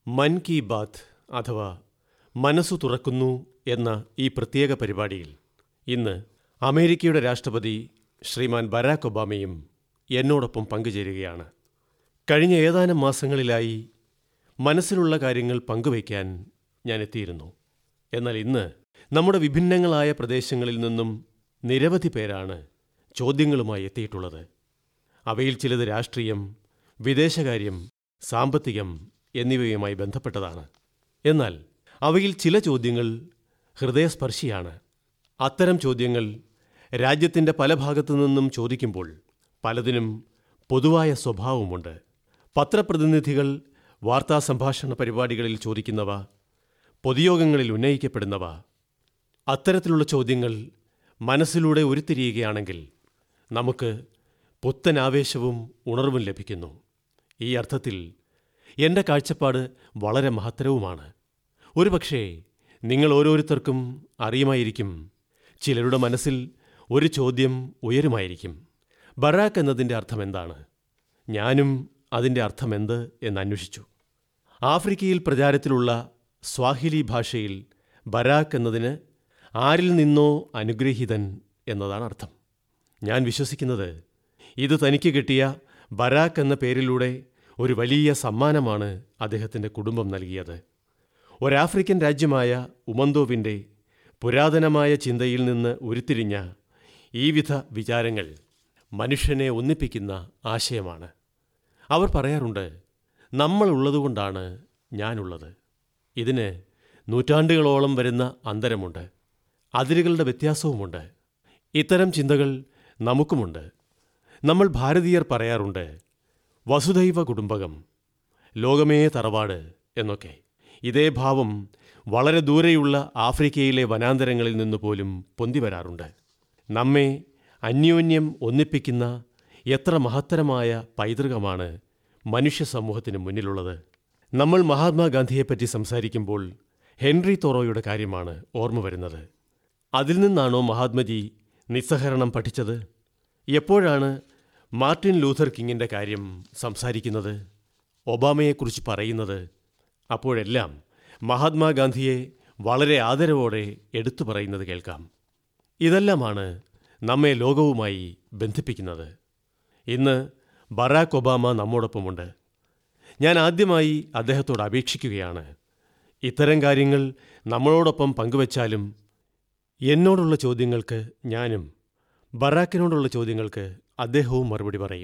മൻ കി ബാത്ത് അഥവാ മനസ്സു തുറക്കുന്നു എന്ന ഈ പ്രത്യേക പരിപാടിയിൽ ഇന്ന് അമേരിക്കയുടെ രാഷ്ട്രപതി ശ്രീമാൻ ബരാക് ഒബാമയും എന്നോടൊപ്പം പങ്കുചേരുകയാണ് കഴിഞ്ഞ ഏതാനും മാസങ്ങളിലായി മനസ്സിലുള്ള കാര്യങ്ങൾ പങ്കുവയ്ക്കാൻ ഞാൻ എത്തിയിരുന്നു എന്നാൽ ഇന്ന് നമ്മുടെ വിഭിന്നങ്ങളായ പ്രദേശങ്ങളിൽ നിന്നും നിരവധി പേരാണ് ചോദ്യങ്ങളുമായി എത്തിയിട്ടുള്ളത് അവയിൽ ചിലത് രാഷ്ട്രീയം വിദേശകാര്യം സാമ്പത്തികം എന്നിവയുമായി ബന്ധപ്പെട്ടതാണ് എന്നാൽ അവയിൽ ചില ചോദ്യങ്ങൾ ഹൃദയസ്പർശിയാണ് അത്തരം ചോദ്യങ്ങൾ രാജ്യത്തിൻ്റെ പല ഭാഗത്തു നിന്നും ചോദിക്കുമ്പോൾ പലതിനും പൊതുവായ സ്വഭാവമുണ്ട് പത്രപ്രതിനിധികൾ വാർത്താ സംഭാഷണ പരിപാടികളിൽ ചോദിക്കുന്നവ പൊതുയോഗങ്ങളിൽ ഉന്നയിക്കപ്പെടുന്നവ അത്തരത്തിലുള്ള ചോദ്യങ്ങൾ മനസ്സിലൂടെ ഉരുത്തിരിയുകയാണെങ്കിൽ നമുക്ക് പുത്തൻ ആവേശവും ഉണർവും ലഭിക്കുന്നു ഈ അർത്ഥത്തിൽ എൻ്റെ കാഴ്ചപ്പാട് വളരെ മഹത്തരവുമാണ് ഒരുപക്ഷേ നിങ്ങൾ ഓരോരുത്തർക്കും അറിയുമായിരിക്കും ചിലരുടെ മനസ്സിൽ ഒരു ചോദ്യം ഉയരുമായിരിക്കും ബറാക്ക് എന്നതിൻ്റെ അർത്ഥം എന്താണ് ഞാനും അതിൻ്റെ അർത്ഥമെന്ത് എന്ന് അന്വേഷിച്ചു ആഫ്രിക്കയിൽ പ്രചാരത്തിലുള്ള സ്വാഹിലി ഭാഷയിൽ ബരാക്ക് എന്നതിന് ആരിൽ നിന്നോ അനുഗ്രഹീതൻ എന്നതാണ് അർത്ഥം ഞാൻ വിശ്വസിക്കുന്നത് ഇത് തനിക്ക് കിട്ടിയ ബരാക്ക് എന്ന പേരിലൂടെ ഒരു വലിയ സമ്മാനമാണ് അദ്ദേഹത്തിൻ്റെ കുടുംബം നൽകിയത് ഒരാഫ്രിക്കൻ രാജ്യമായ ഉമന്തോവിൻ്റെ പുരാതനമായ ചിന്തയിൽ നിന്ന് ഉരുത്തിരിഞ്ഞ ഈ വിധ വിചാരങ്ങൾ മനുഷ്യനെ ഒന്നിപ്പിക്കുന്ന ആശയമാണ് അവർ പറയാറുണ്ട് നമ്മളുള്ളതുകൊണ്ടാണ് ഞാനുള്ളത് ഇതിന് നൂറ്റാണ്ടുകളോളം വരുന്ന അന്തരമുണ്ട് അതിരുകളുടെ വ്യത്യാസവുമുണ്ട് ഇത്തരം ചിന്തകൾ നമുക്കുമുണ്ട് നമ്മൾ ഭാരതീയർ പറയാറുണ്ട് വസുധൈവ കുടുംബകം ലോകമേ തറവാട് എന്നൊക്കെ ഇതേ ഭാവം വളരെ ദൂരെയുള്ള ആഫ്രിക്കയിലെ വനാന്തരങ്ങളിൽ നിന്ന് പോലും പൊന്തി വരാറുണ്ട് നമ്മെ അന്യോന്യം ഒന്നിപ്പിക്കുന്ന എത്ര മഹത്തരമായ പൈതൃകമാണ് മനുഷ്യ സമൂഹത്തിന് മുന്നിലുള്ളത് നമ്മൾ മഹാത്മാഗാന്ധിയെപ്പറ്റി സംസാരിക്കുമ്പോൾ ഹെൻറി തോറോയുടെ കാര്യമാണ് ഓർമ്മ വരുന്നത് അതിൽ നിന്നാണോ മഹാത്മജി നിസ്സഹരണം പഠിച്ചത് എപ്പോഴാണ് മാർട്ടിൻ ലൂഥർ കിങ്ങിൻ്റെ കാര്യം സംസാരിക്കുന്നത് ഒബാമയെക്കുറിച്ച് പറയുന്നത് അപ്പോഴെല്ലാം മഹാത്മാഗാന്ധിയെ വളരെ ആദരവോടെ എടുത്തു പറയുന്നത് കേൾക്കാം ഇതെല്ലാമാണ് നമ്മെ ലോകവുമായി ബന്ധിപ്പിക്കുന്നത് ഇന്ന് ബറാക്ക് ഒബാമ നമ്മോടൊപ്പമുണ്ട് ഞാൻ ആദ്യമായി അദ്ദേഹത്തോട് അപേക്ഷിക്കുകയാണ് ഇത്തരം കാര്യങ്ങൾ നമ്മളോടൊപ്പം പങ്കുവച്ചാലും എന്നോടുള്ള ചോദ്യങ്ങൾക്ക് ഞാനും ബറാക്കിനോടുള്ള ചോദ്യങ്ങൾക്ക് അദ്ദേഹവും മറുപടി പറയും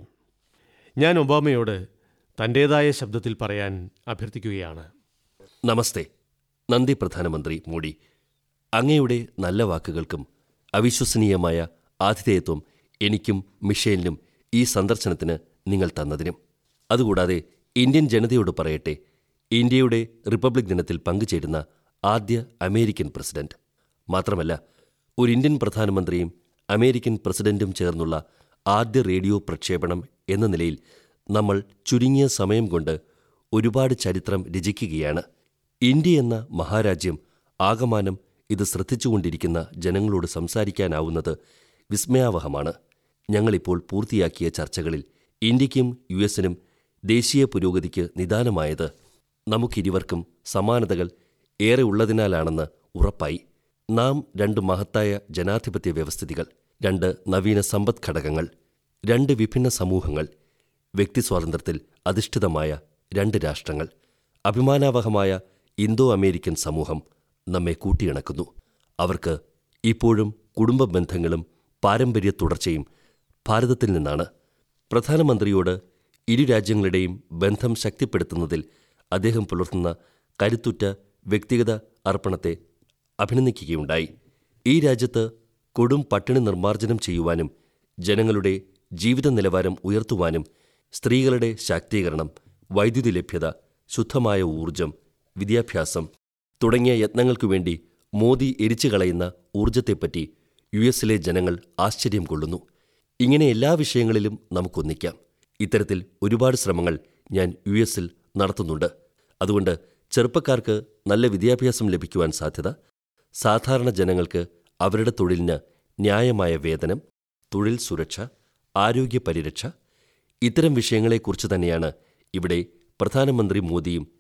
ഞാൻ ഒബാമയോട് തൻ്റേതായ ശബ്ദത്തിൽ പറയാൻ അഭ്യർത്ഥിക്കുകയാണ് നമസ്തേ നന്ദി പ്രധാനമന്ത്രി മോഡി അങ്ങയുടെ നല്ല വാക്കുകൾക്കും അവിശ്വസനീയമായ ആതിഥേയത്വം എനിക്കും മിഷേലിനും ഈ സന്ദർശനത്തിന് നിങ്ങൾ തന്നതിനും അതുകൂടാതെ ഇന്ത്യൻ ജനതയോട് പറയട്ടെ ഇന്ത്യയുടെ റിപ്പബ്ലിക് ദിനത്തിൽ പങ്കുചേരുന്ന ആദ്യ അമേരിക്കൻ പ്രസിഡന്റ് മാത്രമല്ല ഒരു ഇന്ത്യൻ പ്രധാനമന്ത്രിയും അമേരിക്കൻ പ്രസിഡന്റും ചേർന്നുള്ള ആദ്യ റേഡിയോ പ്രക്ഷേപണം എന്ന നിലയിൽ നമ്മൾ ചുരുങ്ങിയ സമയം കൊണ്ട് ഒരുപാട് ചരിത്രം രചിക്കുകയാണ് ഇന്ത്യ എന്ന മഹാരാജ്യം ആകമാനം ഇത് ശ്രദ്ധിച്ചുകൊണ്ടിരിക്കുന്ന ജനങ്ങളോട് സംസാരിക്കാനാവുന്നത് വിസ്മയാവഹമാണ് ഞങ്ങളിപ്പോൾ പൂർത്തിയാക്കിയ ചർച്ചകളിൽ ഇന്ത്യക്കും യു എസിനും ദേശീയ പുരോഗതിക്ക് നിദാനമായത് നമുക്കിരുവർക്കും സമാനതകൾ ഏറെ ഉള്ളതിനാലാണെന്ന് ഉറപ്പായി നാം രണ്ട് മഹത്തായ ജനാധിപത്യ വ്യവസ്ഥിതികൾ രണ്ട് നവീന സമ്പദ് ഘടകങ്ങൾ രണ്ട് വിഭിന്ന സമൂഹങ്ങൾ വ്യക്തിസ്വാതന്ത്ര്യത്തിൽ അധിഷ്ഠിതമായ രണ്ട് രാഷ്ട്രങ്ങൾ അഭിമാനാവഹമായ ഇന്തോ അമേരിക്കൻ സമൂഹം നമ്മെ കൂട്ടിയിണക്കുന്നു അവർക്ക് ഇപ്പോഴും കുടുംബ ബന്ധങ്ങളും പാരമ്പര്യ തുടർച്ചയും ഭാരതത്തിൽ നിന്നാണ് പ്രധാനമന്ത്രിയോട് ഇരു രാജ്യങ്ങളുടെയും ബന്ധം ശക്തിപ്പെടുത്തുന്നതിൽ അദ്ദേഹം പുലർത്തുന്ന കരുത്തുറ്റ വ്യക്തിഗത അർപ്പണത്തെ അഭിനന്ദിക്കുകയുണ്ടായി ഈ രാജ്യത്ത് കൊടും പട്ടിണി നിർമ്മാർജ്ജനം ചെയ്യുവാനും ജനങ്ങളുടെ ജീവിത നിലവാരം ഉയർത്തുവാനും സ്ത്രീകളുടെ ശാക്തീകരണം വൈദ്യുതി ലഭ്യത ശുദ്ധമായ ഊർജം വിദ്യാഭ്യാസം തുടങ്ങിയ യത്നങ്ങൾക്കു വേണ്ടി മോദി എരിച്ചു കളയുന്ന ഊർജത്തെപ്പറ്റി യു എസിലെ ജനങ്ങൾ ആശ്ചര്യം കൊള്ളുന്നു ഇങ്ങനെ എല്ലാ വിഷയങ്ങളിലും നമുക്കൊന്നിക്കാം ഇത്തരത്തിൽ ഒരുപാട് ശ്രമങ്ങൾ ഞാൻ യു എസിൽ നടത്തുന്നുണ്ട് അതുകൊണ്ട് ചെറുപ്പക്കാർക്ക് നല്ല വിദ്യാഭ്യാസം ലഭിക്കുവാൻ സാധ്യത സാധാരണ ജനങ്ങൾക്ക് അവരുടെ തൊഴിലിന് ന്യായമായ വേതനം തൊഴിൽ സുരക്ഷ ആരോഗ്യ പരിരക്ഷ ഇത്തരം വിഷയങ്ങളെക്കുറിച്ച് തന്നെയാണ് ഇവിടെ പ്രധാനമന്ത്രി മോദിയും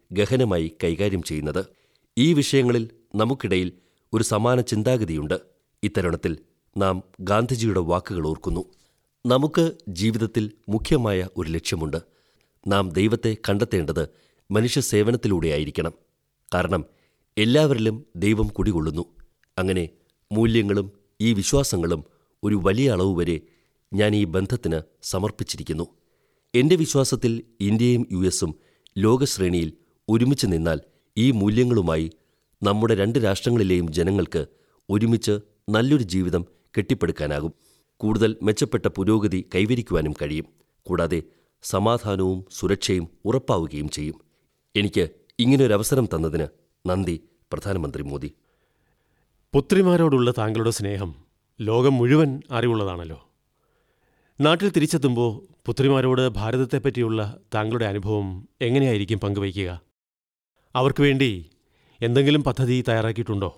ഗഹനമായി കൈകാര്യം ചെയ്യുന്നത് ഈ വിഷയങ്ങളിൽ നമുക്കിടയിൽ ഒരു സമാന ചിന്താഗതിയുണ്ട് ഇത്തരുണത്തിൽ നാം ഗാന്ധിജിയുടെ വാക്കുകൾ ഓർക്കുന്നു നമുക്ക് ജീവിതത്തിൽ മുഖ്യമായ ഒരു ലക്ഷ്യമുണ്ട് നാം ദൈവത്തെ കണ്ടെത്തേണ്ടത് മനുഷ്യ സേവനത്തിലൂടെയായിരിക്കണം കാരണം എല്ലാവരിലും ദൈവം കുടികൊള്ളുന്നു അങ്ങനെ മൂല്യങ്ങളും ഈ വിശ്വാസങ്ങളും ഒരു വലിയ അളവ് വരെ ഞാൻ ഈ ബന്ധത്തിന് സമർപ്പിച്ചിരിക്കുന്നു എന്റെ വിശ്വാസത്തിൽ ഇന്ത്യയും യു എസും ലോകശ്രേണിയിൽ ഒരുമിച്ച് നിന്നാൽ ഈ മൂല്യങ്ങളുമായി നമ്മുടെ രണ്ട് രാഷ്ട്രങ്ങളിലെയും ജനങ്ങൾക്ക് ഒരുമിച്ച് നല്ലൊരു ജീവിതം കെട്ടിപ്പടുക്കാനാകും കൂടുതൽ മെച്ചപ്പെട്ട പുരോഗതി കൈവരിക്കുവാനും കഴിയും കൂടാതെ സമാധാനവും സുരക്ഷയും ഉറപ്പാവുകയും ചെയ്യും എനിക്ക് ഇങ്ങനൊരവസരം തന്നതിന് നന്ദി പ്രധാനമന്ത്രി മോദി പുത്രിമാരോടുള്ള താങ്കളുടെ സ്നേഹം ലോകം മുഴുവൻ അറിവുള്ളതാണല്ലോ നാട്ടിൽ തിരിച്ചെത്തുമ്പോൾ പുത്രിമാരോട് ഭാരതത്തെപ്പറ്റിയുള്ള താങ്കളുടെ അനുഭവം എങ്ങനെയായിരിക്കും പങ്കുവയ്ക്കുക അവർക്ക് വേണ്ടി എന്തെങ്കിലും പദ്ധതി തയ്യാറാക്കിയിട്ടുണ്ടോ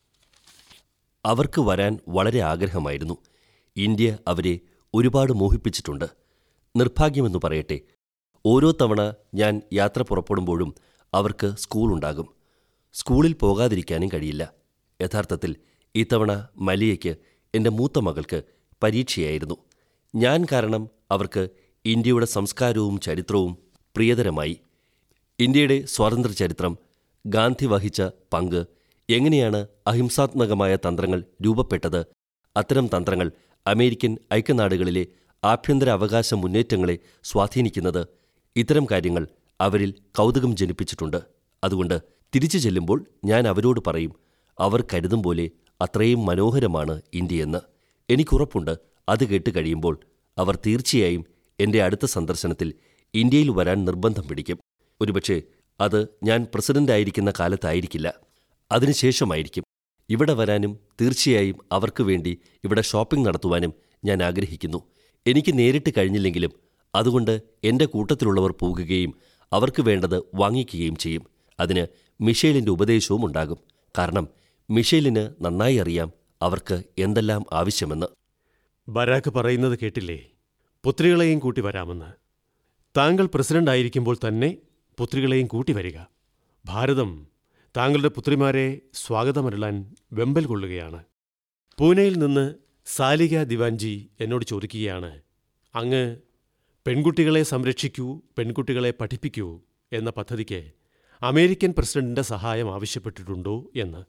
അവർക്ക് വരാൻ വളരെ ആഗ്രഹമായിരുന്നു ഇന്ത്യ അവരെ ഒരുപാട് മോഹിപ്പിച്ചിട്ടുണ്ട് നിർഭാഗ്യമെന്ന് പറയട്ടെ ഓരോ തവണ ഞാൻ യാത്ര പുറപ്പെടുമ്പോഴും അവർക്ക് സ്കൂളുണ്ടാകും സ്കൂളിൽ പോകാതിരിക്കാനും കഴിയില്ല യഥാർത്ഥത്തിൽ ഇത്തവണ മലിയയ്ക്ക് എൻ്റെ മൂത്ത മകൾക്ക് പരീക്ഷയായിരുന്നു ഞാൻ കാരണം അവർക്ക് ഇന്ത്യയുടെ സംസ്കാരവും ചരിത്രവും പ്രിയതരമായി ഇന്ത്യയുടെ സ്വാതന്ത്ര്യ ചരിത്രം ഗാന്ധി വഹിച്ച പങ്ക് എങ്ങനെയാണ് അഹിംസാത്മകമായ തന്ത്രങ്ങൾ രൂപപ്പെട്ടത് അത്തരം തന്ത്രങ്ങൾ അമേരിക്കൻ ഐക്യനാടുകളിലെ ആഭ്യന്തര അവകാശ മുന്നേറ്റങ്ങളെ സ്വാധീനിക്കുന്നത് ഇത്തരം കാര്യങ്ങൾ അവരിൽ കൗതുകം ജനിപ്പിച്ചിട്ടുണ്ട് അതുകൊണ്ട് തിരിച്ചു ചെല്ലുമ്പോൾ ഞാൻ അവരോട് പറയും അവർ കരുതും പോലെ അത്രയും മനോഹരമാണ് ഇന്ത്യയെന്ന് എനിക്കുറപ്പുണ്ട് അത് കേട്ട് കഴിയുമ്പോൾ അവർ തീർച്ചയായും എൻ്റെ അടുത്ത സന്ദർശനത്തിൽ ഇന്ത്യയിൽ വരാൻ നിർബന്ധം പിടിക്കും ഒരുപക്ഷെ അത് ഞാൻ പ്രസിഡന്റായിരിക്കുന്ന കാലത്തായിരിക്കില്ല അതിനുശേഷമായിരിക്കും ഇവിടെ വരാനും തീർച്ചയായും അവർക്ക് വേണ്ടി ഇവിടെ ഷോപ്പിംഗ് നടത്തുവാനും ഞാൻ ആഗ്രഹിക്കുന്നു എനിക്ക് നേരിട്ട് കഴിഞ്ഞില്ലെങ്കിലും അതുകൊണ്ട് എൻ്റെ കൂട്ടത്തിലുള്ളവർ പോകുകയും അവർക്ക് വേണ്ടത് വാങ്ങിക്കുകയും ചെയ്യും അതിന് മിഷേലിൻ്റെ ഉപദേശവും ഉണ്ടാകും കാരണം മിഷേലിന് നന്നായി അറിയാം അവർക്ക് എന്തെല്ലാം ആവശ്യമെന്ന് ബരാക്ക് പറയുന്നത് കേട്ടില്ലേ പുത്രികളെയും കൂട്ടി വരാമെന്ന് താങ്കൾ പ്രസിഡന്റ് ആയിരിക്കുമ്പോൾ തന്നെ പുത്രികളെയും കൂട്ടി വരിക ഭാരതം താങ്കളുടെ പുത്രിമാരെ സ്വാഗതമരുളാൻ വെമ്പൽ കൊള്ളുകയാണ് പൂനെയിൽ നിന്ന് സാലിക ദിവാൻജി എന്നോട് ചോദിക്കുകയാണ് അങ്ങ് പെൺകുട്ടികളെ സംരക്ഷിക്കൂ പെൺകുട്ടികളെ പഠിപ്പിക്കൂ എന്ന പദ്ധതിക്ക് അമേരിക്കൻ പ്രസിഡന്റിന്റെ സഹായം ആവശ്യപ്പെട്ടിട്ടുണ്ടോ എന്ന്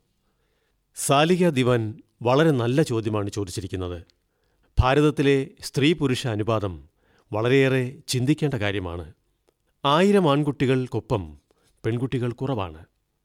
സാലിക ദിവാൻ വളരെ നല്ല ചോദ്യമാണ് ചോദിച്ചിരിക്കുന്നത് ഭാരതത്തിലെ സ്ത്രീ പുരുഷ അനുപാതം വളരെയേറെ ചിന്തിക്കേണ്ട കാര്യമാണ് ആയിരം ആൺകുട്ടികൾക്കൊപ്പം പെൺകുട്ടികൾ കുറവാണ്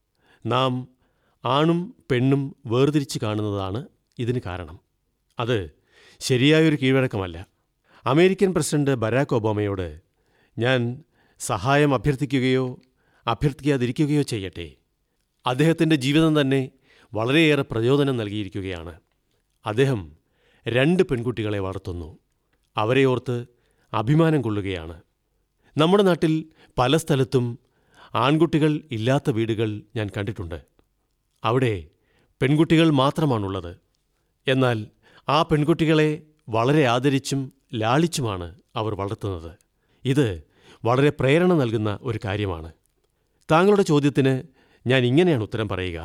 നാം ആണും പെണ്ണും വേർതിരിച്ച് കാണുന്നതാണ് ഇതിന് കാരണം അത് ശരിയായൊരു കീഴ്വഴക്കമല്ല അമേരിക്കൻ പ്രസിഡന്റ് ബരാക്ക് ഒബാമയോട് ഞാൻ സഹായം അഭ്യർത്ഥിക്കുകയോ അഭ്യർത്ഥിക്കാതിരിക്കുകയോ ചെയ്യട്ടെ അദ്ദേഹത്തിൻ്റെ ജീവിതം തന്നെ വളരെയേറെ പ്രചോദനം നൽകിയിരിക്കുകയാണ് അദ്ദേഹം രണ്ട് പെൺകുട്ടികളെ വളർത്തുന്നു അവരെ ഓർത്ത് അഭിമാനം കൊള്ളുകയാണ് നമ്മുടെ നാട്ടിൽ പല സ്ഥലത്തും ആൺകുട്ടികൾ ഇല്ലാത്ത വീടുകൾ ഞാൻ കണ്ടിട്ടുണ്ട് അവിടെ പെൺകുട്ടികൾ മാത്രമാണുള്ളത് എന്നാൽ ആ പെൺകുട്ടികളെ വളരെ ആദരിച്ചും ലാളിച്ചുമാണ് അവർ വളർത്തുന്നത് ഇത് വളരെ പ്രേരണ നൽകുന്ന ഒരു കാര്യമാണ് താങ്കളുടെ ചോദ്യത്തിന് ഞാൻ ഇങ്ങനെയാണ് ഉത്തരം പറയുക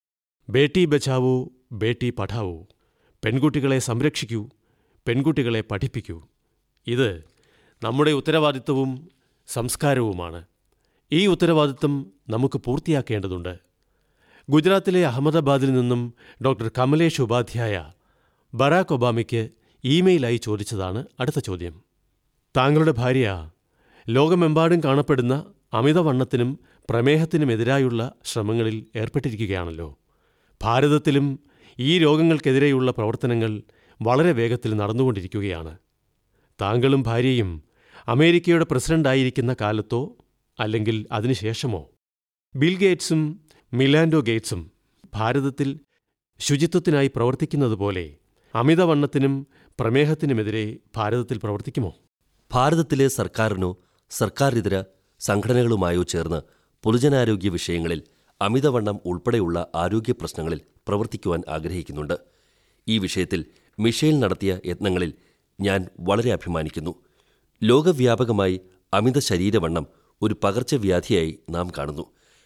ബേട്ടി ബച്ചാവൂ ബേട്ടി പഠാവൂ പെൺകുട്ടികളെ സംരക്ഷിക്കൂ പെൺകുട്ടികളെ പഠിപ്പിക്കൂ ഇത് നമ്മുടെ ഉത്തരവാദിത്വവും സംസ്കാരവുമാണ് ഈ ഉത്തരവാദിത്വം നമുക്ക് പൂർത്തിയാക്കേണ്ടതുണ്ട് ഗുജറാത്തിലെ അഹമ്മദാബാദിൽ നിന്നും ഡോക്ടർ കമലേഷ് ഉപാധ്യായ ബറാക്ക് ഒബാമയ്ക്ക് ഇമെയിലായി ചോദിച്ചതാണ് അടുത്ത ചോദ്യം താങ്കളുടെ ഭാര്യ ലോകമെമ്പാടും കാണപ്പെടുന്ന അമിതവണ്ണത്തിനും പ്രമേഹത്തിനുമെതിരായുള്ള ശ്രമങ്ങളിൽ ഏർപ്പെട്ടിരിക്കുകയാണല്ലോ ഭാരതത്തിലും ഈ രോഗങ്ങൾക്കെതിരെയുള്ള പ്രവർത്തനങ്ങൾ വളരെ വേഗത്തിൽ നടന്നുകൊണ്ടിരിക്കുകയാണ് താങ്കളും ഭാര്യയും അമേരിക്കയുടെ പ്രസിഡന്റായിരിക്കുന്ന കാലത്തോ അല്ലെങ്കിൽ അതിനുശേഷമോ ബിൽ ഗേറ്റ്സും മിലാൻഡോ ഗേറ്റ്സും ഭാരതത്തിൽ ശുചിത്വത്തിനായി പ്രവർത്തിക്കുന്നതുപോലെ അമിതവണ്ണത്തിനും പ്രമേഹത്തിനുമെതിരെ ഭാരതത്തിൽ പ്രവർത്തിക്കുമോ ഭാരതത്തിലെ സർക്കാരിനോ സർക്കാരിതര സംഘടനകളുമായോ ചേർന്ന് പൊതുജനാരോഗ്യ വിഷയങ്ങളിൽ അമിതവണ്ണം ഉൾപ്പെടെയുള്ള ആരോഗ്യ പ്രശ്നങ്ങളിൽ പ്രവർത്തിക്കുവാൻ ആഗ്രഹിക്കുന്നുണ്ട് ഈ വിഷയത്തിൽ മിഷേൽ നടത്തിയ യത്നങ്ങളിൽ ഞാൻ വളരെ അഭിമാനിക്കുന്നു ലോകവ്യാപകമായി അമിത ശരീരവണ്ണം ഒരു പകർച്ചവ്യാധിയായി നാം കാണുന്നു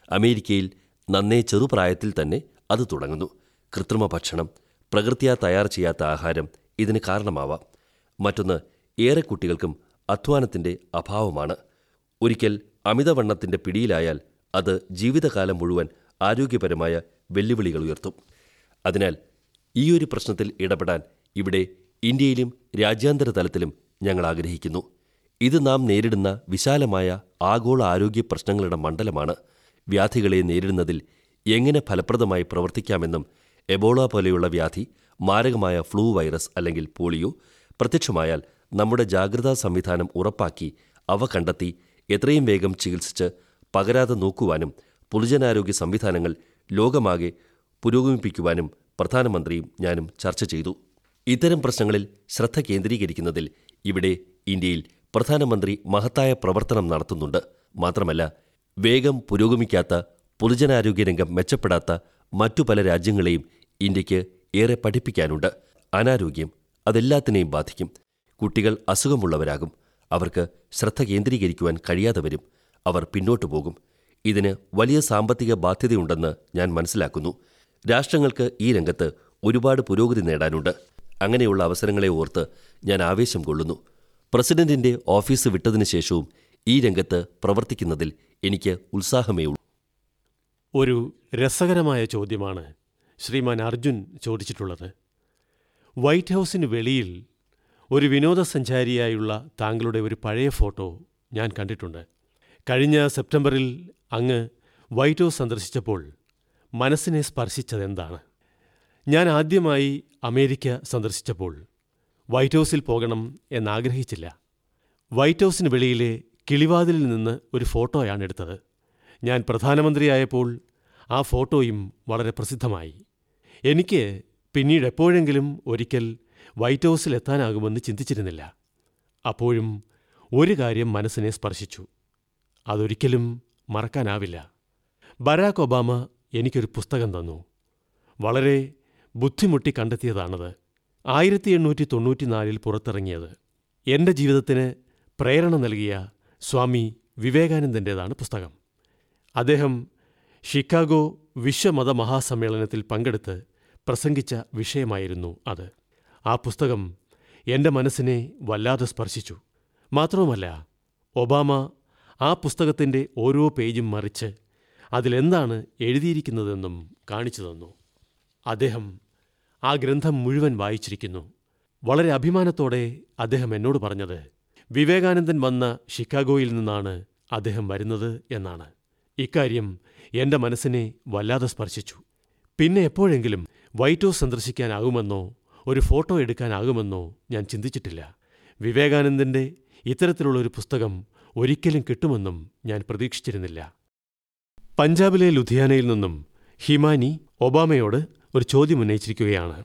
അമേരിക്കയിൽ നന്നേ ചെറുപ്രായത്തിൽ തന്നെ അത് തുടങ്ങുന്നു കൃത്രിമ ഭക്ഷണം പ്രകൃത്യാ തയ്യാർ ചെയ്യാത്ത ആഹാരം ഇതിന് കാരണമാവാം മറ്റൊന്ന് ഏറെ കുട്ടികൾക്കും അധ്വാനത്തിൻ്റെ അഭാവമാണ് ഒരിക്കൽ അമിതവണ്ണത്തിൻ്റെ പിടിയിലായാൽ അത് ജീവിതകാലം മുഴുവൻ ആരോഗ്യപരമായ വെല്ലുവിളികൾ ഉയർത്തും അതിനാൽ ഈ ഒരു പ്രശ്നത്തിൽ ഇടപെടാൻ ഇവിടെ ഇന്ത്യയിലും രാജ്യാന്തര തലത്തിലും ഞങ്ങൾ ആഗ്രഹിക്കുന്നു ഇത് നാം നേരിടുന്ന വിശാലമായ ആഗോള ആരോഗ്യ പ്രശ്നങ്ങളുടെ മണ്ഡലമാണ് വ്യാധികളെ നേരിടുന്നതിൽ എങ്ങനെ ഫലപ്രദമായി പ്രവർത്തിക്കാമെന്നും എബോള പോലെയുള്ള വ്യാധി മാരകമായ ഫ്ലൂ വൈറസ് അല്ലെങ്കിൽ പോളിയോ പ്രത്യക്ഷമായാൽ നമ്മുടെ ജാഗ്രതാ സംവിധാനം ഉറപ്പാക്കി അവ കണ്ടെത്തി എത്രയും വേഗം ചികിത്സിച്ച് പകരാതെ നോക്കുവാനും പൊതുജനാരോഗ്യ സംവിധാനങ്ങൾ ലോകമാകെ പുരോഗമിപ്പിക്കുവാനും പ്രധാനമന്ത്രിയും ഞാനും ചർച്ച ചെയ്തു ഇത്തരം പ്രശ്നങ്ങളിൽ ശ്രദ്ധ കേന്ദ്രീകരിക്കുന്നതിൽ ഇവിടെ ഇന്ത്യയിൽ പ്രധാനമന്ത്രി മഹത്തായ പ്രവർത്തനം നടത്തുന്നുണ്ട് മാത്രമല്ല വേഗം പുരോഗമിക്കാത്ത പൊതുജനാരോഗ്യ രംഗം മെച്ചപ്പെടാത്ത മറ്റു പല രാജ്യങ്ങളെയും ഇന്ത്യക്ക് ഏറെ പഠിപ്പിക്കാനുണ്ട് അനാരോഗ്യം അതെല്ലാത്തിനെയും ബാധിക്കും കുട്ടികൾ അസുഖമുള്ളവരാകും അവർക്ക് ശ്രദ്ധ കേന്ദ്രീകരിക്കുവാൻ കഴിയാതെ വരും അവർ പിന്നോട്ടു പോകും ഇതിന് വലിയ സാമ്പത്തിക ബാധ്യതയുണ്ടെന്ന് ഞാൻ മനസ്സിലാക്കുന്നു രാഷ്ട്രങ്ങൾക്ക് ഈ രംഗത്ത് ഒരുപാട് പുരോഗതി നേടാനുണ്ട് അങ്ങനെയുള്ള അവസരങ്ങളെ ഓർത്ത് ഞാൻ ആവേശം കൊള്ളുന്നു പ്രസിഡന്റിന്റെ ഓഫീസ് വിട്ടതിനു ശേഷവും ഈ രംഗത്ത് പ്രവർത്തിക്കുന്നതിൽ എനിക്ക് ഉത്സാഹമേ ഉള്ളൂ ഒരു രസകരമായ ചോദ്യമാണ് ശ്രീമാൻ അർജുൻ ചോദിച്ചിട്ടുള്ളത് വൈറ്റ് ഹൗസിന് വെളിയിൽ ഒരു വിനോദസഞ്ചാരിയായുള്ള താങ്കളുടെ ഒരു പഴയ ഫോട്ടോ ഞാൻ കണ്ടിട്ടുണ്ട് കഴിഞ്ഞ സെപ്റ്റംബറിൽ അങ്ങ് വൈറ്റ് ഹൗസ് സന്ദർശിച്ചപ്പോൾ മനസ്സിനെ സ്പർശിച്ചതെന്താണ് ഞാൻ ആദ്യമായി അമേരിക്ക സന്ദർശിച്ചപ്പോൾ വൈറ്റ് ഹൗസിൽ പോകണം എന്നാഗ്രഹിച്ചില്ല വൈറ്റ് ഹൗസിന് വെളിയിലെ കിളിവാതിലിൽ നിന്ന് ഒരു ഫോട്ടോയാണ് എടുത്തത് ഞാൻ പ്രധാനമന്ത്രിയായപ്പോൾ ആ ഫോട്ടോയും വളരെ പ്രസിദ്ധമായി എനിക്ക് പിന്നീട് എപ്പോഴെങ്കിലും ഒരിക്കൽ വൈറ്റ് ഹൗസിൽ എത്താനാകുമെന്ന് ചിന്തിച്ചിരുന്നില്ല അപ്പോഴും ഒരു കാര്യം മനസ്സിനെ സ്പർശിച്ചു അതൊരിക്കലും മറക്കാനാവില്ല ബരാക് ഒബാമ എനിക്കൊരു പുസ്തകം തന്നു വളരെ ബുദ്ധിമുട്ടി കണ്ടെത്തിയതാണത് ആയിരത്തി എണ്ണൂറ്റി തൊണ്ണൂറ്റിനാലിൽ പുറത്തിറങ്ങിയത് എൻ്റെ ജീവിതത്തിന് പ്രേരണ നൽകിയ സ്വാമി വിവേകാനന്ദൻ്റേതാണ് പുസ്തകം അദ്ദേഹം ഷിക്കാഗോ വിശ്വമത മഹാസമ്മേളനത്തിൽ പങ്കെടുത്ത് പ്രസംഗിച്ച വിഷയമായിരുന്നു അത് ആ പുസ്തകം എൻ്റെ മനസ്സിനെ വല്ലാതെ സ്പർശിച്ചു മാത്രവുമല്ല ഒബാമ ആ പുസ്തകത്തിൻ്റെ ഓരോ പേജും മറിച്ച് അതിലെന്താണ് എഴുതിയിരിക്കുന്നതെന്നും കാണിച്ചു തന്നു അദ്ദേഹം ആ ഗ്രന്ഥം മുഴുവൻ വായിച്ചിരിക്കുന്നു വളരെ അഭിമാനത്തോടെ അദ്ദേഹം എന്നോട് പറഞ്ഞത് വിവേകാനന്ദൻ വന്ന ഷിക്കാഗോയിൽ നിന്നാണ് അദ്ദേഹം വരുന്നത് എന്നാണ് ഇക്കാര്യം എൻ്റെ മനസ്സിനെ വല്ലാതെ സ്പർശിച്ചു പിന്നെ എപ്പോഴെങ്കിലും വൈറ്റ് ഹൗസ് സന്ദർശിക്കാനാകുമെന്നോ ഒരു ഫോട്ടോ എടുക്കാനാകുമെന്നോ ഞാൻ ചിന്തിച്ചിട്ടില്ല വിവേകാനന്ദൻ്റെ ഇത്തരത്തിലുള്ള ഒരു പുസ്തകം ഒരിക്കലും കിട്ടുമെന്നും ഞാൻ പ്രതീക്ഷിച്ചിരുന്നില്ല പഞ്ചാബിലെ ലുധിയാനയിൽ നിന്നും ഹിമാനി ഒബാമയോട് ഒരു ചോദ്യം ഉന്നയിച്ചിരിക്കുകയാണ്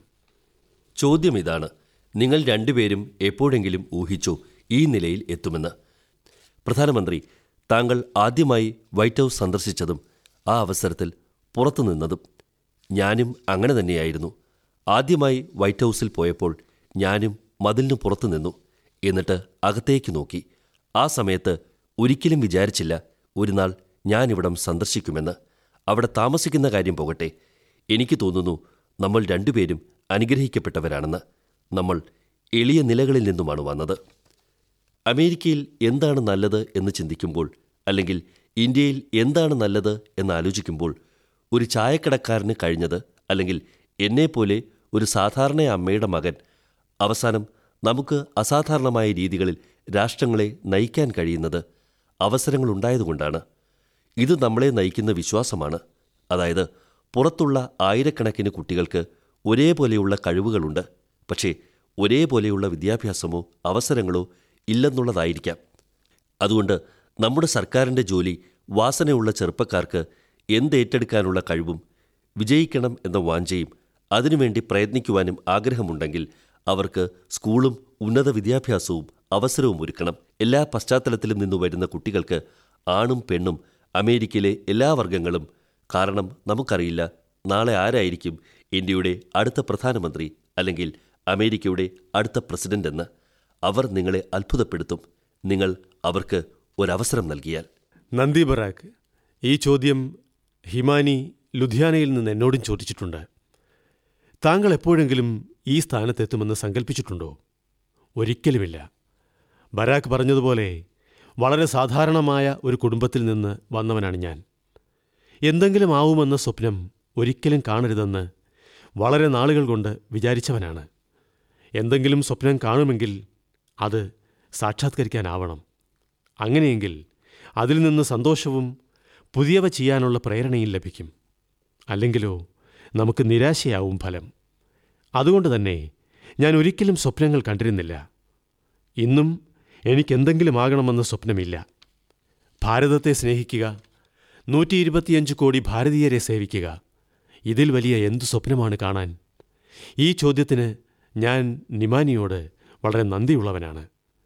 ചോദ്യം ഇതാണ് നിങ്ങൾ രണ്ടുപേരും എപ്പോഴെങ്കിലും ഊഹിച്ചോ ഈ നിലയിൽ എത്തുമെന്ന് പ്രധാനമന്ത്രി താങ്കൾ ആദ്യമായി വൈറ്റ് ഹൗസ് സന്ദർശിച്ചതും ആ അവസരത്തിൽ പുറത്തു നിന്നതും ഞാനും അങ്ങനെ തന്നെയായിരുന്നു ആദ്യമായി വൈറ്റ് ഹൗസിൽ പോയപ്പോൾ ഞാനും മതിലിന് പുറത്തു നിന്നു എന്നിട്ട് അകത്തേക്ക് നോക്കി ആ സമയത്ത് ഒരിക്കലും വിചാരിച്ചില്ല ഒരു നാൾ ഞാനിവിടം സന്ദർശിക്കുമെന്ന് അവിടെ താമസിക്കുന്ന കാര്യം പോകട്ടെ എനിക്ക് തോന്നുന്നു നമ്മൾ രണ്ടുപേരും അനുഗ്രഹിക്കപ്പെട്ടവരാണെന്ന് നമ്മൾ എളിയ നിലകളിൽ നിന്നുമാണ് വന്നത് അമേരിക്കയിൽ എന്താണ് നല്ലത് എന്ന് ചിന്തിക്കുമ്പോൾ അല്ലെങ്കിൽ ഇന്ത്യയിൽ എന്താണ് നല്ലത് എന്ന് ആലോചിക്കുമ്പോൾ ഒരു ചായക്കടക്കാരന് കഴിഞ്ഞത് അല്ലെങ്കിൽ എന്നെപ്പോലെ ഒരു സാധാരണ അമ്മയുടെ മകൻ അവസാനം നമുക്ക് അസാധാരണമായ രീതികളിൽ രാഷ്ട്രങ്ങളെ നയിക്കാൻ കഴിയുന്നത് അവസരങ്ങളുണ്ടായതുകൊണ്ടാണ് ഇത് നമ്മളെ നയിക്കുന്ന വിശ്വാസമാണ് അതായത് പുറത്തുള്ള ആയിരക്കണക്കിന് കുട്ടികൾക്ക് ഒരേപോലെയുള്ള കഴിവുകളുണ്ട് പക്ഷേ ഒരേപോലെയുള്ള വിദ്യാഭ്യാസമോ അവസരങ്ങളോ ഇല്ലെന്നുള്ളതായിരിക്കാം അതുകൊണ്ട് നമ്മുടെ സർക്കാരിൻ്റെ ജോലി വാസനയുള്ള ചെറുപ്പക്കാർക്ക് എന്തേറ്റെടുക്കാനുള്ള കഴിവും വിജയിക്കണം എന്ന വാഞ്ചയും അതിനുവേണ്ടി പ്രയത്നിക്കുവാനും ആഗ്രഹമുണ്ടെങ്കിൽ അവർക്ക് സ്കൂളും ഉന്നത വിദ്യാഭ്യാസവും അവസരവും ഒരുക്കണം എല്ലാ പശ്ചാത്തലത്തിലും നിന്നു വരുന്ന കുട്ടികൾക്ക് ആണും പെണ്ണും അമേരിക്കയിലെ എല്ലാ വർഗങ്ങളും കാരണം നമുക്കറിയില്ല നാളെ ആരായിരിക്കും ഇന്ത്യയുടെ അടുത്ത പ്രധാനമന്ത്രി അല്ലെങ്കിൽ അമേരിക്കയുടെ അടുത്ത പ്രസിഡന്റ് എന്ന് അവർ നിങ്ങളെ അത്ഭുതപ്പെടുത്തും നിങ്ങൾ അവർക്ക് ഒരവസരം നൽകിയാൽ നന്ദി ബറാക്ക് ഈ ചോദ്യം ഹിമാനി ലുധിയാനയിൽ നിന്ന് എന്നോടും ചോദിച്ചിട്ടുണ്ട് താങ്കൾ എപ്പോഴെങ്കിലും ഈ സ്ഥാനത്തെത്തുമെന്ന് സങ്കല്പിച്ചിട്ടുണ്ടോ ഒരിക്കലുമില്ല ബരാക്ക് പറഞ്ഞതുപോലെ വളരെ സാധാരണമായ ഒരു കുടുംബത്തിൽ നിന്ന് വന്നവനാണ് ഞാൻ എന്തെങ്കിലും ആവുമെന്ന സ്വപ്നം ഒരിക്കലും കാണരുതെന്ന് വളരെ നാളുകൾ കൊണ്ട് വിചാരിച്ചവനാണ് എന്തെങ്കിലും സ്വപ്നം കാണുമെങ്കിൽ അത് സാക്ഷാത്കരിക്കാനാവണം അങ്ങനെയെങ്കിൽ അതിൽ നിന്ന് സന്തോഷവും പുതിയവ ചെയ്യാനുള്ള പ്രേരണയും ലഭിക്കും അല്ലെങ്കിലോ നമുക്ക് നിരാശയാവും ഫലം അതുകൊണ്ട് തന്നെ ഞാൻ ഒരിക്കലും സ്വപ്നങ്ങൾ കണ്ടിരുന്നില്ല ഇന്നും എനിക്കെന്തെങ്കിലും ആകണമെന്ന സ്വപ്നമില്ല ഭാരതത്തെ സ്നേഹിക്കുക നൂറ്റി ഇരുപത്തിയഞ്ച് കോടി ഭാരതീയരെ സേവിക്കുക ഇതിൽ വലിയ എന്തു സ്വപ്നമാണ് കാണാൻ ഈ ചോദ്യത്തിന് ഞാൻ നിമാനിയോട് വളരെ നന്ദിയുള്ളവനാണ്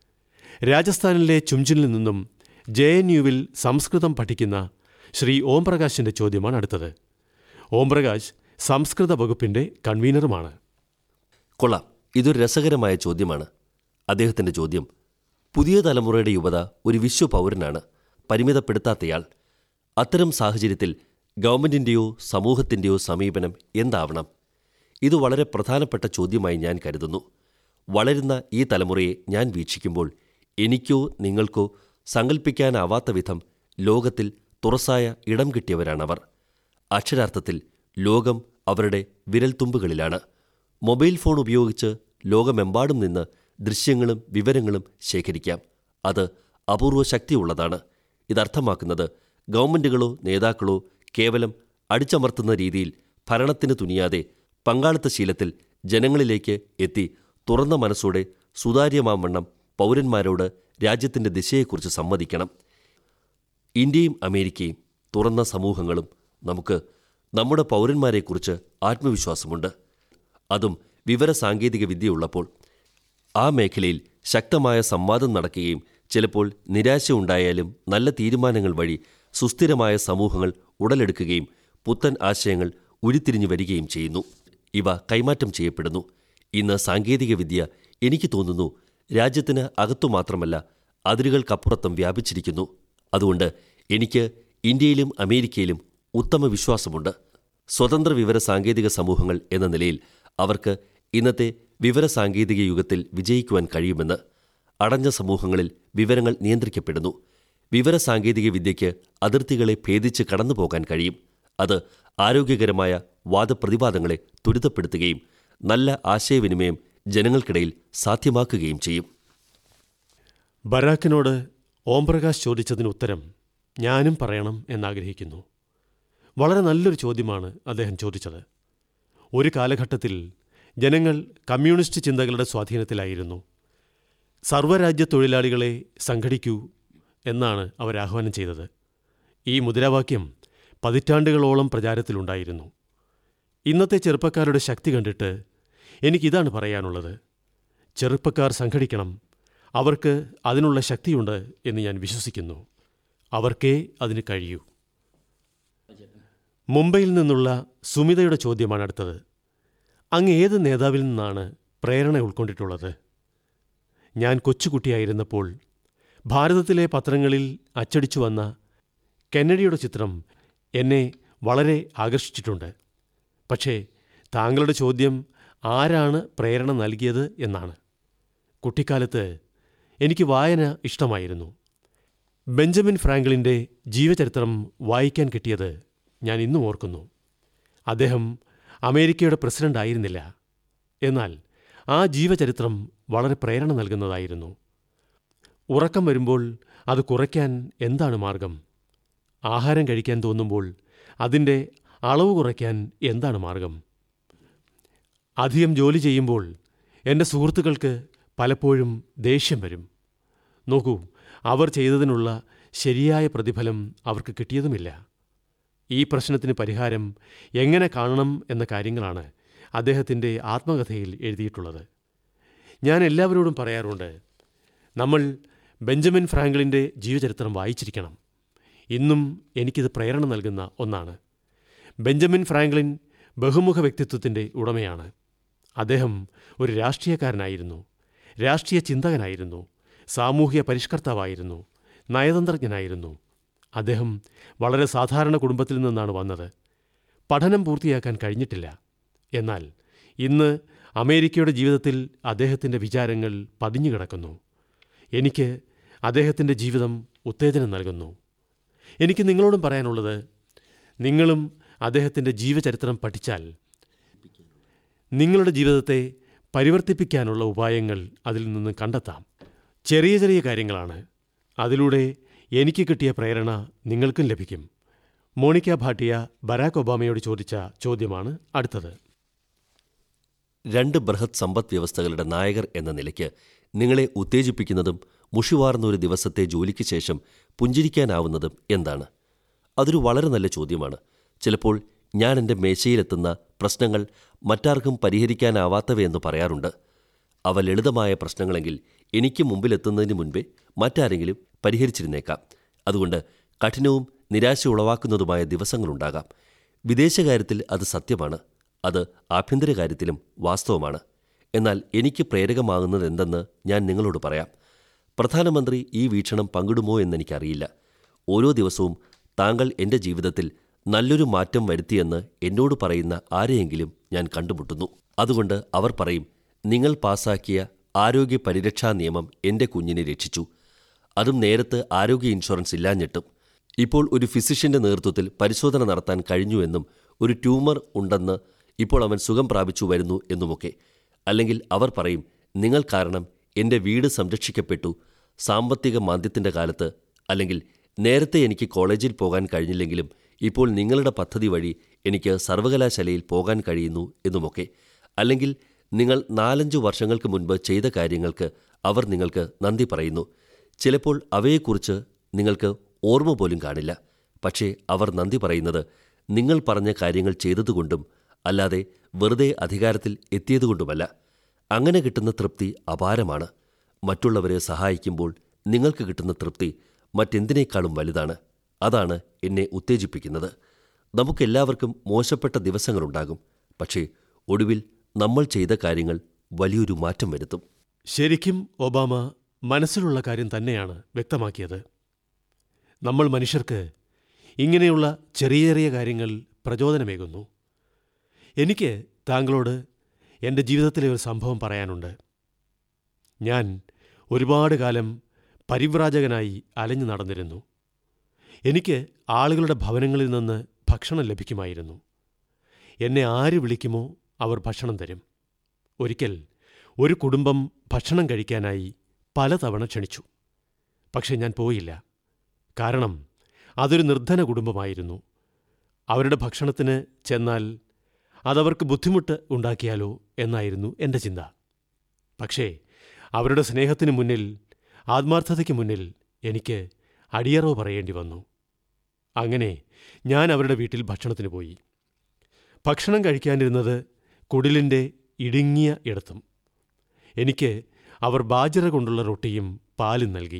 രാജസ്ഥാനിലെ ചുംജിനിൽ നിന്നും ജെ എൻ യുവിൽ സംസ്കൃതം പഠിക്കുന്ന ശ്രീ ഓംപ്രകാശിൻ്റെ ചോദ്യമാണ് അടുത്തത് ഓംപ്രകാശ് സംസ്കൃത വകുപ്പിൻ്റെ കൺവീനറുമാണ് കൊള്ളാം ഇതൊരു രസകരമായ ചോദ്യമാണ് അദ്ദേഹത്തിന്റെ ചോദ്യം പുതിയ തലമുറയുടെ യുവത ഒരു വിശ്വപൗരനാണ് പരിമിതപ്പെടുത്താത്തയാൾ അത്തരം സാഹചര്യത്തിൽ ഗവൺമെന്റിന്റെയോ സമൂഹത്തിന്റെയോ സമീപനം എന്താവണം ഇത് വളരെ പ്രധാനപ്പെട്ട ചോദ്യമായി ഞാൻ കരുതുന്നു വളരുന്ന ഈ തലമുറയെ ഞാൻ വീക്ഷിക്കുമ്പോൾ എനിക്കോ നിങ്ങൾക്കോ സങ്കല്പിക്കാനാവാത്ത വിധം ലോകത്തിൽ തുറസായ ഇടം കിട്ടിയവരാണവർ അക്ഷരാർത്ഥത്തിൽ ലോകം അവരുടെ വിരൽത്തുമ്പുകളിലാണ് മൊബൈൽ ഫോൺ ഉപയോഗിച്ച് ലോകമെമ്പാടും നിന്ന് ദൃശ്യങ്ങളും വിവരങ്ങളും ശേഖരിക്കാം അത് അപൂർവ ശക്തിയുള്ളതാണ് ഇതർത്ഥമാക്കുന്നത് ഗവൺമെന്റുകളോ നേതാക്കളോ കേവലം അടിച്ചമർത്തുന്ന രീതിയിൽ ഭരണത്തിന് തുനിയാതെ പങ്കാളിത്ത ശീലത്തിൽ ജനങ്ങളിലേക്ക് എത്തി തുറന്ന മനസ്സോടെ സുതാര്യമാവണ്ണം പൗരന്മാരോട് രാജ്യത്തിന്റെ ദിശയെക്കുറിച്ച് സമ്മതിക്കണം ഇന്ത്യയും അമേരിക്കയും തുറന്ന സമൂഹങ്ങളും നമുക്ക് നമ്മുടെ പൗരന്മാരെക്കുറിച്ച് ആത്മവിശ്വാസമുണ്ട് അതും വിവര സാങ്കേതിക വിദ്യയുള്ളപ്പോൾ ആ മേഖലയിൽ ശക്തമായ സംവാദം നടക്കുകയും ചിലപ്പോൾ നിരാശ ഉണ്ടായാലും നല്ല തീരുമാനങ്ങൾ വഴി സുസ്ഥിരമായ സമൂഹങ്ങൾ ഉടലെടുക്കുകയും പുത്തൻ ആശയങ്ങൾ ഉരുത്തിരിഞ്ഞു വരികയും ചെയ്യുന്നു ഇവ കൈമാറ്റം ചെയ്യപ്പെടുന്നു ഇന്ന് സാങ്കേതികവിദ്യ എനിക്ക് തോന്നുന്നു രാജ്യത്തിന് അകത്തു മാത്രമല്ല അതിരുകൾക്കപ്പുറത്തും വ്യാപിച്ചിരിക്കുന്നു അതുകൊണ്ട് എനിക്ക് ഇന്ത്യയിലും അമേരിക്കയിലും ഉത്തമ വിശ്വാസമുണ്ട് സ്വതന്ത്ര വിവര സാങ്കേതിക സമൂഹങ്ങൾ എന്ന നിലയിൽ അവർക്ക് ഇന്നത്തെ വിവര സാങ്കേതിക യുഗത്തിൽ വിജയിക്കുവാൻ കഴിയുമെന്ന് അടഞ്ഞ സമൂഹങ്ങളിൽ വിവരങ്ങൾ നിയന്ത്രിക്കപ്പെടുന്നു വിവര സാങ്കേതിക വിദ്യയ്ക്ക് അതിർത്തികളെ ഭേദിച്ച് കടന്നുപോകാൻ കഴിയും അത് ആരോഗ്യകരമായ വാദപ്രതിവാദങ്ങളെ ത്വരിതപ്പെടുത്തുകയും നല്ല ആശയവിനിമയം ജനങ്ങൾക്കിടയിൽ സാധ്യമാക്കുകയും ചെയ്യും ബരാക്കിനോട് ഓംപ്രകാശ് ചോദിച്ചതിന് ഉത്തരം ഞാനും പറയണം എന്നാഗ്രഹിക്കുന്നു വളരെ നല്ലൊരു ചോദ്യമാണ് അദ്ദേഹം ചോദിച്ചത് ഒരു കാലഘട്ടത്തിൽ ജനങ്ങൾ കമ്മ്യൂണിസ്റ്റ് ചിന്തകളുടെ സ്വാധീനത്തിലായിരുന്നു സർവ്വരാജ്യ തൊഴിലാളികളെ സംഘടിക്കൂ എന്നാണ് അവർ ആഹ്വാനം ചെയ്തത് ഈ മുദ്രാവാക്യം പതിറ്റാണ്ടുകളോളം പ്രചാരത്തിലുണ്ടായിരുന്നു ഇന്നത്തെ ചെറുപ്പക്കാരുടെ ശക്തി കണ്ടിട്ട് എനിക്കിതാണ് പറയാനുള്ളത് ചെറുപ്പക്കാർ സംഘടിക്കണം അവർക്ക് അതിനുള്ള ശക്തിയുണ്ട് എന്ന് ഞാൻ വിശ്വസിക്കുന്നു അവർക്കേ അതിന് കഴിയൂ മുംബൈയിൽ നിന്നുള്ള സുമിതയുടെ ചോദ്യമാണ് അടുത്തത് അങ്ങ് ഏത് നേതാവിൽ നിന്നാണ് പ്രേരണ ഉൾക്കൊണ്ടിട്ടുള്ളത് ഞാൻ കൊച്ചുകുട്ടിയായിരുന്നപ്പോൾ ഭാരതത്തിലെ പത്രങ്ങളിൽ അച്ചടിച്ചു വന്ന കെന്നഡിയുടെ ചിത്രം എന്നെ വളരെ ആകർഷിച്ചിട്ടുണ്ട് പക്ഷേ താങ്കളുടെ ചോദ്യം ആരാണ് പ്രേരണ നൽകിയത് എന്നാണ് കുട്ടിക്കാലത്ത് എനിക്ക് വായന ഇഷ്ടമായിരുന്നു ബെഞ്ചമിൻ ഫ്രാങ്ക്ലിൻ്റെ ജീവചരിത്രം വായിക്കാൻ കിട്ടിയത് ഞാൻ ഇന്നും ഓർക്കുന്നു അദ്ദേഹം അമേരിക്കയുടെ പ്രസിഡന്റ് ആയിരുന്നില്ല എന്നാൽ ആ ജീവചരിത്രം വളരെ പ്രേരണ നൽകുന്നതായിരുന്നു ഉറക്കം വരുമ്പോൾ അത് കുറയ്ക്കാൻ എന്താണ് മാർഗം ആഹാരം കഴിക്കാൻ തോന്നുമ്പോൾ അതിൻ്റെ അളവ് കുറയ്ക്കാൻ എന്താണ് മാർഗം അധികം ജോലി ചെയ്യുമ്പോൾ എൻ്റെ സുഹൃത്തുക്കൾക്ക് പലപ്പോഴും ദേഷ്യം വരും നോക്കൂ അവർ ചെയ്തതിനുള്ള ശരിയായ പ്രതിഫലം അവർക്ക് കിട്ടിയതുമില്ല ഈ പ്രശ്നത്തിന് പരിഹാരം എങ്ങനെ കാണണം എന്ന കാര്യങ്ങളാണ് അദ്ദേഹത്തിൻ്റെ ആത്മകഥയിൽ എഴുതിയിട്ടുള്ളത് ഞാൻ എല്ലാവരോടും പറയാറുണ്ട് നമ്മൾ ബെഞ്ചമിൻ ഫ്രാങ്ക്ലിൻ്റെ ജീവചരിത്രം വായിച്ചിരിക്കണം ഇന്നും എനിക്കിത് പ്രേരണ നൽകുന്ന ഒന്നാണ് ബെഞ്ചമിൻ ഫ്രാങ്ക്ലിൻ ബഹുമുഖ വ്യക്തിത്വത്തിൻ്റെ ഉടമയാണ് അദ്ദേഹം ഒരു രാഷ്ട്രീയക്കാരനായിരുന്നു രാഷ്ട്രീയ ചിന്തകനായിരുന്നു സാമൂഹ്യ പരിഷ്കർത്താവായിരുന്നു നയതന്ത്രജ്ഞനായിരുന്നു അദ്ദേഹം വളരെ സാധാരണ കുടുംബത്തിൽ നിന്നാണ് വന്നത് പഠനം പൂർത്തിയാക്കാൻ കഴിഞ്ഞിട്ടില്ല എന്നാൽ ഇന്ന് അമേരിക്കയുടെ ജീവിതത്തിൽ അദ്ദേഹത്തിൻ്റെ വിചാരങ്ങൾ പതിഞ്ഞു കിടക്കുന്നു എനിക്ക് അദ്ദേഹത്തിൻ്റെ ജീവിതം ഉത്തേജനം നൽകുന്നു എനിക്ക് നിങ്ങളോടും പറയാനുള്ളത് നിങ്ങളും അദ്ദേഹത്തിൻ്റെ ജീവചരിത്രം പഠിച്ചാൽ നിങ്ങളുടെ ജീവിതത്തെ പരിവർത്തിപ്പിക്കാനുള്ള ഉപായങ്ങൾ അതിൽ നിന്ന് കണ്ടെത്താം ചെറിയ ചെറിയ കാര്യങ്ങളാണ് അതിലൂടെ എനിക്ക് കിട്ടിയ പ്രേരണ നിങ്ങൾക്കും ലഭിക്കും മോണിക്ക ഭാട്ടിയ ബരാക് ഒബാമയോട് ചോദിച്ച ചോദ്യമാണ് അടുത്തത് രണ്ട് ബൃഹത് സമ്പദ് വ്യവസ്ഥകളുടെ നായകർ എന്ന നിലയ്ക്ക് നിങ്ങളെ ഉത്തേജിപ്പിക്കുന്നതും മുഷിവാർന്ന ഒരു ദിവസത്തെ ജോലിക്ക് ശേഷം പുഞ്ചിരിക്കാനാവുന്നതും എന്താണ് അതൊരു വളരെ നല്ല ചോദ്യമാണ് ചിലപ്പോൾ ഞാൻ എൻ്റെ മേശയിലെത്തുന്ന പ്രശ്നങ്ങൾ മറ്റാർക്കും പരിഹരിക്കാനാവാത്തവയെന്ന് പറയാറുണ്ട് അവ ലളിതമായ പ്രശ്നങ്ങളെങ്കിൽ എനിക്ക് മുമ്പിലെത്തുന്നതിന് മുൻപേ മറ്റാരെങ്കിലും പരിഹരിച്ചിരുന്നേക്കാം അതുകൊണ്ട് കഠിനവും നിരാശ ഉളവാക്കുന്നതുമായ ദിവസങ്ങളുണ്ടാകാം വിദേശകാര്യത്തിൽ അത് സത്യമാണ് അത് ആഭ്യന്തര കാര്യത്തിലും വാസ്തവമാണ് എന്നാൽ എനിക്ക് പ്രേരകമാകുന്നത് എന്തെന്ന് ഞാൻ നിങ്ങളോട് പറയാം പ്രധാനമന്ത്രി ഈ വീക്ഷണം പങ്കിടുമോ എന്നെനിക്കറിയില്ല ഓരോ ദിവസവും താങ്കൾ എൻ്റെ ജീവിതത്തിൽ നല്ലൊരു മാറ്റം വരുത്തിയെന്ന് എന്നോട് പറയുന്ന ആരെയെങ്കിലും ഞാൻ കണ്ടുമുട്ടുന്നു അതുകൊണ്ട് അവർ പറയും നിങ്ങൾ പാസാക്കിയ ആരോഗ്യ പരിരക്ഷാ നിയമം എൻ്റെ കുഞ്ഞിനെ രക്ഷിച്ചു അതും നേരത്ത് ആരോഗ്യ ഇൻഷുറൻസ് ഇല്ലാഞ്ഞിട്ടും ഇപ്പോൾ ഒരു ഫിസിഷ്യന്റെ നേതൃത്വത്തിൽ പരിശോധന നടത്താൻ കഴിഞ്ഞുവെന്നും ഒരു ട്യൂമർ ഉണ്ടെന്ന് ഇപ്പോൾ അവൻ സുഖം പ്രാപിച്ചു വരുന്നു എന്നുമൊക്കെ അല്ലെങ്കിൽ അവർ പറയും നിങ്ങൾ കാരണം എൻ്റെ വീട് സംരക്ഷിക്കപ്പെട്ടു സാമ്പത്തിക മാന്ദ്യത്തിൻ്റെ കാലത്ത് അല്ലെങ്കിൽ നേരത്തെ എനിക്ക് കോളേജിൽ പോകാൻ കഴിഞ്ഞില്ലെങ്കിലും ഇപ്പോൾ നിങ്ങളുടെ പദ്ധതി വഴി എനിക്ക് സർവകലാശാലയിൽ പോകാൻ കഴിയുന്നു എന്നുമൊക്കെ അല്ലെങ്കിൽ നിങ്ങൾ നാലഞ്ചു വർഷങ്ങൾക്ക് മുൻപ് ചെയ്ത കാര്യങ്ങൾക്ക് അവർ നിങ്ങൾക്ക് നന്ദി പറയുന്നു ചിലപ്പോൾ അവയെക്കുറിച്ച് നിങ്ങൾക്ക് ഓർമ്മ പോലും കാണില്ല പക്ഷേ അവർ നന്ദി പറയുന്നത് നിങ്ങൾ പറഞ്ഞ കാര്യങ്ങൾ ചെയ്തതുകൊണ്ടും അല്ലാതെ വെറുതെ അധികാരത്തിൽ എത്തിയതുകൊണ്ടുമല്ല അങ്ങനെ കിട്ടുന്ന തൃപ്തി അപാരമാണ് മറ്റുള്ളവരെ സഹായിക്കുമ്പോൾ നിങ്ങൾക്ക് കിട്ടുന്ന തൃപ്തി മറ്റെന്തിനേക്കാളും വലുതാണ് അതാണ് എന്നെ ഉത്തേജിപ്പിക്കുന്നത് നമുക്കെല്ലാവർക്കും മോശപ്പെട്ട ദിവസങ്ങളുണ്ടാകും പക്ഷേ ഒടുവിൽ നമ്മൾ ചെയ്ത കാര്യങ്ങൾ വലിയൊരു മാറ്റം വരുത്തും ശരിക്കും ഒബാമ മനസ്സിലുള്ള കാര്യം തന്നെയാണ് വ്യക്തമാക്കിയത് നമ്മൾ മനുഷ്യർക്ക് ഇങ്ങനെയുള്ള ചെറിയ ചെറിയ കാര്യങ്ങൾ പ്രചോദനമേകുന്നു എനിക്ക് താങ്കളോട് എൻ്റെ ജീവിതത്തിലെ ഒരു സംഭവം പറയാനുണ്ട് ഞാൻ ഒരുപാട് കാലം പരിവ്രാജകനായി അലഞ്ഞു നടന്നിരുന്നു എനിക്ക് ആളുകളുടെ ഭവനങ്ങളിൽ നിന്ന് ഭക്ഷണം ലഭിക്കുമായിരുന്നു എന്നെ ആര് വിളിക്കുമോ അവർ ഭക്ഷണം തരും ഒരിക്കൽ ഒരു കുടുംബം ഭക്ഷണം കഴിക്കാനായി പലതവണ ക്ഷണിച്ചു പക്ഷെ ഞാൻ പോയില്ല കാരണം അതൊരു നിർധന കുടുംബമായിരുന്നു അവരുടെ ഭക്ഷണത്തിന് ചെന്നാൽ അതവർക്ക് ബുദ്ധിമുട്ട് ഉണ്ടാക്കിയാലോ എന്നായിരുന്നു എൻ്റെ ചിന്ത പക്ഷേ അവരുടെ സ്നേഹത്തിന് മുന്നിൽ ആത്മാർത്ഥതയ്ക്ക് മുന്നിൽ എനിക്ക് അടിയറവ് പറയേണ്ടി വന്നു അങ്ങനെ ഞാൻ അവരുടെ വീട്ടിൽ ഭക്ഷണത്തിന് പോയി ഭക്ഷണം കഴിക്കാനിരുന്നത് കുടിലിൻ്റെ ഇടുങ്ങിയ ഇടത്തും എനിക്ക് അവർ ബാജറ കൊണ്ടുള്ള റൊട്ടിയും പാലും നൽകി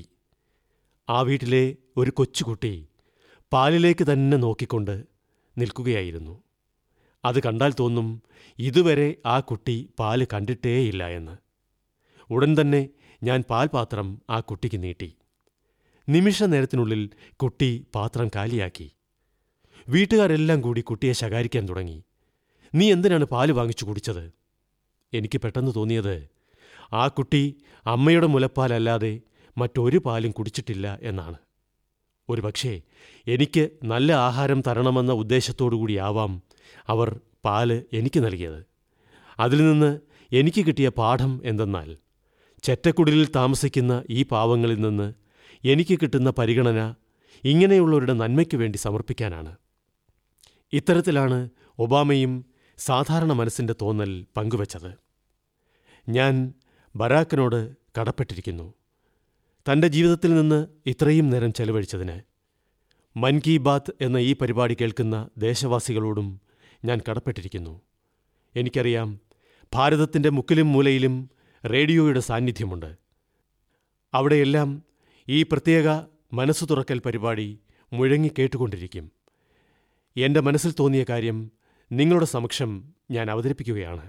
ആ വീട്ടിലെ ഒരു കൊച്ചുകുട്ടി പാലിലേക്ക് തന്നെ നോക്കിക്കൊണ്ട് നിൽക്കുകയായിരുന്നു അത് കണ്ടാൽ തോന്നും ഇതുവരെ ആ കുട്ടി പാല് കണ്ടിട്ടേയില്ല എന്ന് ഉടൻ തന്നെ ഞാൻ പാൽപാത്രം ആ കുട്ടിക്ക് നീട്ടി നിമിഷ നേരത്തിനുള്ളിൽ കുട്ടി പാത്രം കാലിയാക്കി വീട്ടുകാരെല്ലാം കൂടി കുട്ടിയെ ശകാരിക്കാൻ തുടങ്ങി നീ എന്തിനാണ് പാല് വാങ്ങിച്ചു കുടിച്ചത് എനിക്ക് പെട്ടെന്ന് തോന്നിയത് ആ കുട്ടി അമ്മയുടെ മുലപ്പാലല്ലാതെ മറ്റൊരു പാലും കുടിച്ചിട്ടില്ല എന്നാണ് ഒരുപക്ഷേ എനിക്ക് നല്ല ആഹാരം തരണമെന്ന ഉദ്ദേശത്തോടുകൂടിയാവാം അവർ പാല് എനിക്ക് നൽകിയത് അതിൽ നിന്ന് എനിക്ക് കിട്ടിയ പാഠം എന്തെന്നാൽ ചെറ്റക്കുടിലിൽ താമസിക്കുന്ന ഈ പാവങ്ങളിൽ നിന്ന് എനിക്ക് കിട്ടുന്ന പരിഗണന ഇങ്ങനെയുള്ളവരുടെ നന്മയ്ക്കു വേണ്ടി സമർപ്പിക്കാനാണ് ഇത്തരത്തിലാണ് ഒബാമയും സാധാരണ മനസ്സിൻ്റെ തോന്നൽ പങ്കുവച്ചത് ഞാൻ ബരാക്കിനോട് കടപ്പെട്ടിരിക്കുന്നു തൻ്റെ ജീവിതത്തിൽ നിന്ന് ഇത്രയും നേരം ചെലവഴിച്ചതിന് മൻ കി ബാത്ത് എന്ന ഈ പരിപാടി കേൾക്കുന്ന ദേശവാസികളോടും ഞാൻ കടപ്പെട്ടിരിക്കുന്നു എനിക്കറിയാം ഭാരതത്തിൻ്റെ മുക്കിലും മൂലയിലും റേഡിയോയുടെ സാന്നിധ്യമുണ്ട് അവിടെയെല്ലാം ഈ പ്രത്യേക മനസ്സു തുറക്കൽ പരിപാടി മുഴങ്ങി കേട്ടുകൊണ്ടിരിക്കും എൻ്റെ മനസ്സിൽ തോന്നിയ കാര്യം നിങ്ങളുടെ സമക്ഷം ഞാൻ അവതരിപ്പിക്കുകയാണ്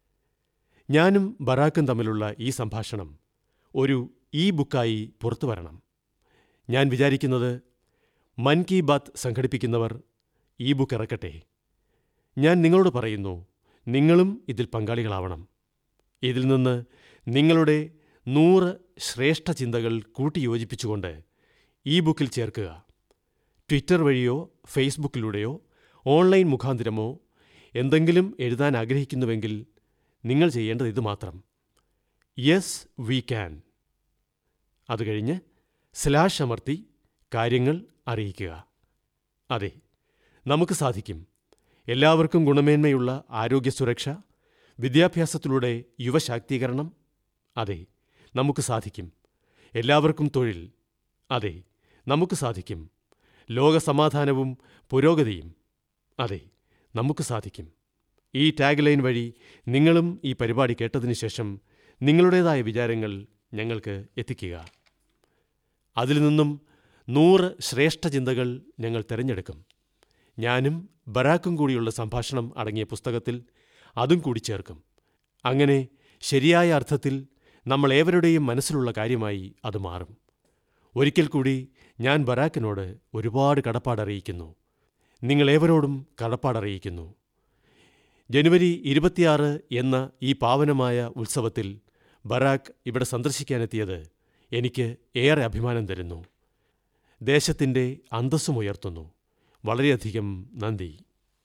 ഞാനും ബറാക്കും തമ്മിലുള്ള ഈ സംഭാഷണം ഒരു ഇ ബുക്കായി പുറത്തു വരണം ഞാൻ വിചാരിക്കുന്നത് മൻ കി ബാത്ത് സംഘടിപ്പിക്കുന്നവർ ഈ ബുക്ക് ഇറക്കട്ടെ ഞാൻ നിങ്ങളോട് പറയുന്നു നിങ്ങളും ഇതിൽ പങ്കാളികളാവണം ഇതിൽ നിന്ന് നിങ്ങളുടെ നൂറ് ശ്രേഷ്ഠ ചിന്തകൾ കൂട്ടിയോജിപ്പിച്ചുകൊണ്ട് ഈ ബുക്കിൽ ചേർക്കുക ട്വിറ്റർ വഴിയോ ഫേസ്ബുക്കിലൂടെയോ ഓൺലൈൻ മുഖാന്തിരമോ എന്തെങ്കിലും എഴുതാൻ ആഗ്രഹിക്കുന്നുവെങ്കിൽ നിങ്ങൾ ചെയ്യേണ്ടത് ഇത് മാത്രം യെസ് വി ക്യാൻ അത് കഴിഞ്ഞ് സ്ലാഷ് അമർത്തി കാര്യങ്ങൾ അറിയിക്കുക അതെ നമുക്ക് സാധിക്കും എല്ലാവർക്കും ഗുണമേന്മയുള്ള ആരോഗ്യ സുരക്ഷ വിദ്യാഭ്യാസത്തിലൂടെ യുവശാക്തീകരണം അതെ നമുക്ക് സാധിക്കും എല്ലാവർക്കും തൊഴിൽ അതെ നമുക്ക് സാധിക്കും ലോകസമാധാനവും പുരോഗതിയും അതെ നമുക്ക് സാധിക്കും ഈ ടാഗ് ലൈൻ വഴി നിങ്ങളും ഈ പരിപാടി കേട്ടതിന് ശേഷം നിങ്ങളുടേതായ വിചാരങ്ങൾ ഞങ്ങൾക്ക് എത്തിക്കുക അതിൽ നിന്നും നൂറ് ശ്രേഷ്ഠ ചിന്തകൾ ഞങ്ങൾ തിരഞ്ഞെടുക്കും ഞാനും ബറാക്കും കൂടിയുള്ള സംഭാഷണം അടങ്ങിയ പുസ്തകത്തിൽ അതും കൂടി ചേർക്കും അങ്ങനെ ശരിയായ അർത്ഥത്തിൽ നമ്മൾ ഏവരുടെയും മനസ്സിലുള്ള കാര്യമായി അത് മാറും ഒരിക്കൽ കൂടി ഞാൻ ബറാക്കിനോട് ഒരുപാട് കടപ്പാടറിയിക്കുന്നു നിങ്ങളേവരോടും കടപ്പാടറിയിക്കുന്നു ജനുവരി ഇരുപത്തിയാറ് എന്ന ഈ പാവനമായ ഉത്സവത്തിൽ ബറാക്ക് ഇവിടെ സന്ദർശിക്കാനെത്തിയത് എനിക്ക് ഏറെ അഭിമാനം തരുന്നു ദേശത്തിൻ്റെ അന്തസ്സുമുയർത്തുന്നു വളരെയധികം നന്ദി